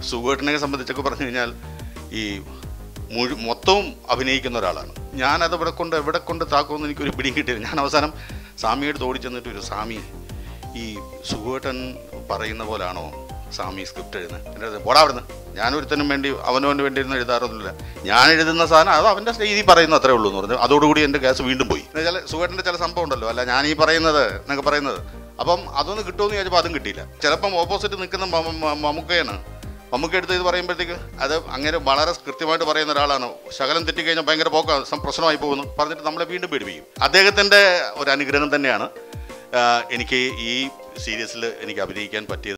സുഖേട്ടനെ സംബന്ധിച്ചൊക്കെ പറഞ്ഞു കഴിഞ്ഞാൽ ഈ മുഴു മൊത്തവും അഭിനയിക്കുന്ന ഒരാളാണ് ഞാനത് ഇവിടെ കൊണ്ട് എവിടെ കൊണ്ട് താക്കുമെന്ന് എനിക്കൊരു പിടിയും കിട്ടിയില്ല ഞാൻ അവസാനം സ്വാമിയുടെ തോടി ചെന്നിട്ട് ഒരു സ്വാമി ഈ സുഖേട്ടൻ പറയുന്ന പോലാണോ സ്വാമി സ്ക്രിപ്റ്റ് എഴുതുന്നത് എൻ്റെ അടുത്ത് പോടാ അവിടുന്ന് ഞാനൊരുത്തനും വേണ്ടി അവനവന് വേണ്ടി ഇരുന്ന് എഴുതാറൊന്നുമില്ല ഞാൻ എഴുതുന്ന സാധനം അത് അവൻ്റെ രീതി പറയുന്ന അത്രേ ഉള്ളൂ എന്ന് പറഞ്ഞു അതോടുകൂടി എൻ്റെ ഗ്യാസ് വീണ്ടും പോയി ചില സുഖേട്ടൻ്റെ ചില സംഭവം ഉണ്ടല്ലോ അല്ല ഞാൻ ഈ പറയുന്നത് എന്നൊക്കെ പറയുന്നത് അപ്പം അതൊന്ന് കിട്ടുമെന്ന് ചോദിച്ചപ്പോൾ അതും കിട്ടിയില്ല ചിലപ്പം ഓപ്പോസിറ്റ് നിൽക്കുന്ന മമ്മ- മ- മമ്മൂക്കയാണ് മമ്മൂക്ക എടുത്ത് ഇത് പറയുമ്പോഴത്തേക്ക് അത് അങ്ങനെ വളരെ കൃത്യമായിട്ട് പറയുന്ന ഒരാളാണ് ശകലം തെറ്റിക്കഴിഞ്ഞാൽ ഭയങ്കര പോക്കാണ് സം- പ്രശ്നമായി പോകുന്നു പറഞ്ഞിട്ട് നമ്മളെ വീണ്ടും പേടിപ്പിക്കും അദ്ദേഹത്തിൻ്റെ ഒരു അനുഗ്രഹം തന്നെയാണ് ആ, എനിക്ക് ഈ സീരീസിൽ എനിക്ക് അഭിനയിക്കാൻ പറ്റിയത്